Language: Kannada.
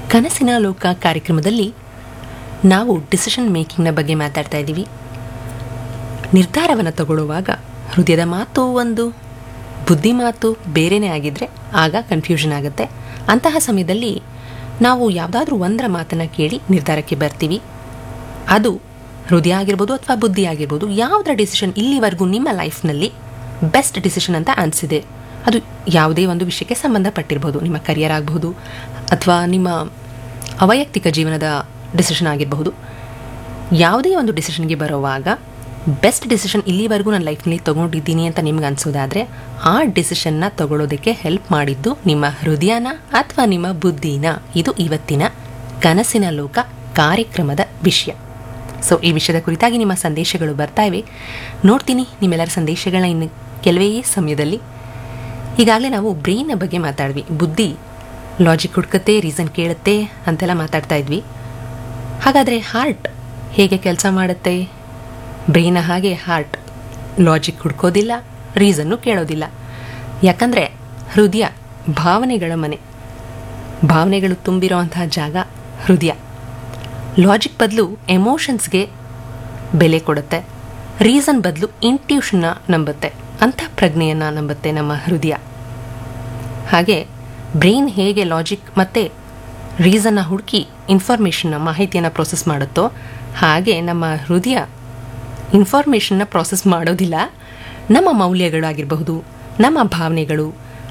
ಕನಸಿನ ಲೋಕ ಕಾರ್ಯಕ್ರಮದಲ್ಲಿ ನಾವು ಡಿಸಿಷನ್ ಮೇಕಿಂಗ್ನ ಬಗ್ಗೆ ಮಾತಾಡ್ತಾ ಇದ್ದೀವಿ ನಿರ್ಧಾರವನ್ನು ತಗೊಳ್ಳುವಾಗ ಹೃದಯದ ಮಾತು ಒಂದು ಬುದ್ಧಿ ಮಾತು ಬೇರೆಯೇ ಆಗಿದ್ದರೆ ಆಗ ಕನ್ಫ್ಯೂಷನ್ ಆಗುತ್ತೆ ಅಂತಹ ಸಮಯದಲ್ಲಿ ನಾವು ಯಾವುದಾದ್ರೂ ಒಂದರ ಮಾತನ್ನು ಕೇಳಿ ನಿರ್ಧಾರಕ್ಕೆ ಬರ್ತೀವಿ ಅದು ಹೃದಯ ಆಗಿರ್ಬೋದು ಅಥವಾ ಬುದ್ಧಿ ಆಗಿರ್ಬೋದು ಯಾವುದರ ಡಿಸಿಷನ್ ಇಲ್ಲಿವರೆಗೂ ನಿಮ್ಮ ಲೈಫ್ನಲ್ಲಿ ಬೆಸ್ಟ್ ಡಿಸಿಷನ್ ಅಂತ ಅನಿಸಿದೆ ಅದು ಯಾವುದೇ ಒಂದು ವಿಷಯಕ್ಕೆ ಸಂಬಂಧಪಟ್ಟಿರ್ಬೋದು ನಿಮ್ಮ ಕರಿಯರ್ ಆಗಬಹುದು ಅಥವಾ ನಿಮ್ಮ ಅವೈಯಕ್ತಿಕ ಜೀವನದ ಡಿಸಿಷನ್ ಆಗಿರಬಹುದು ಯಾವುದೇ ಒಂದು ಡಿಸಿಷನ್ಗೆ ಬರುವಾಗ ಬೆಸ್ಟ್ ಡಿಸಿಷನ್ ಇಲ್ಲಿವರೆಗೂ ನನ್ನ ಲೈಫ್ನಲ್ಲಿ ತೊಗೊಂಡಿದ್ದೀನಿ ಅಂತ ನಿಮ್ಗೆ ಅನಿಸೋದಾದರೆ ಆ ಡಿಸಿಷನ್ನ ತಗೊಳ್ಳೋದಕ್ಕೆ ಹೆಲ್ಪ್ ಮಾಡಿದ್ದು ನಿಮ್ಮ ಹೃದಯನ ಅಥವಾ ನಿಮ್ಮ ಬುದ್ಧಿನ ಇದು ಇವತ್ತಿನ ಕನಸಿನ ಲೋಕ ಕಾರ್ಯಕ್ರಮದ ವಿಷಯ ಸೊ ಈ ವಿಷಯದ ಕುರಿತಾಗಿ ನಿಮ್ಮ ಸಂದೇಶಗಳು ಬರ್ತಾ ಇವೆ ನೋಡ್ತೀನಿ ನಿಮ್ಮೆಲ್ಲರ ಸಂದೇಶಗಳನ್ನ ಇನ್ನು ಕೆಲವೇ ಸಮಯದಲ್ಲಿ ಈಗಾಗಲೇ ನಾವು ಬ್ರೈನ್ನ ಬಗ್ಗೆ ಮಾತಾಡ್ವಿ ಬುದ್ಧಿ ಲಾಜಿಕ್ ಹುಡ್ಕತ್ತೆ ರೀಸನ್ ಕೇಳುತ್ತೆ ಅಂತೆಲ್ಲ ಮಾತಾಡ್ತಾ ಇದ್ವಿ ಹಾಗಾದರೆ ಹಾರ್ಟ್ ಹೇಗೆ ಕೆಲಸ ಮಾಡುತ್ತೆ ಬ್ರೈನ ಹಾಗೆ ಹಾರ್ಟ್ ಲಾಜಿಕ್ ಹುಡ್ಕೋದಿಲ್ಲ ರೀಸನ್ನು ಕೇಳೋದಿಲ್ಲ ಯಾಕಂದರೆ ಹೃದಯ ಭಾವನೆಗಳ ಮನೆ ಭಾವನೆಗಳು ತುಂಬಿರೋವಂತಹ ಜಾಗ ಹೃದಯ ಲಾಜಿಕ್ ಬದಲು ಎಮೋಷನ್ಸ್ಗೆ ಬೆಲೆ ಕೊಡುತ್ತೆ ರೀಸನ್ ಬದಲು ಇಂಟ್ಯೂಷನ್ನ ನಂಬುತ್ತೆ ಅಂಥ ಪ್ರಜ್ಞೆಯನ್ನು ನಂಬುತ್ತೆ ನಮ್ಮ ಹೃದಯ ಹಾಗೆ ಬ್ರೈನ್ ಹೇಗೆ ಲಾಜಿಕ್ ಮತ್ತು ರೀಸನ್ನ ಹುಡುಕಿ ಇನ್ಫಾರ್ಮೇಷನ್ನ ಮಾಹಿತಿಯನ್ನು ಪ್ರೊಸೆಸ್ ಮಾಡುತ್ತೋ ಹಾಗೆ ನಮ್ಮ ಹೃದಯ ಇನ್ಫಾರ್ಮೇಷನ್ನ ಪ್ರಾಸೆಸ್ ಮಾಡೋದಿಲ್ಲ ನಮ್ಮ ಮೌಲ್ಯಗಳಾಗಿರಬಹುದು ನಮ್ಮ ಭಾವನೆಗಳು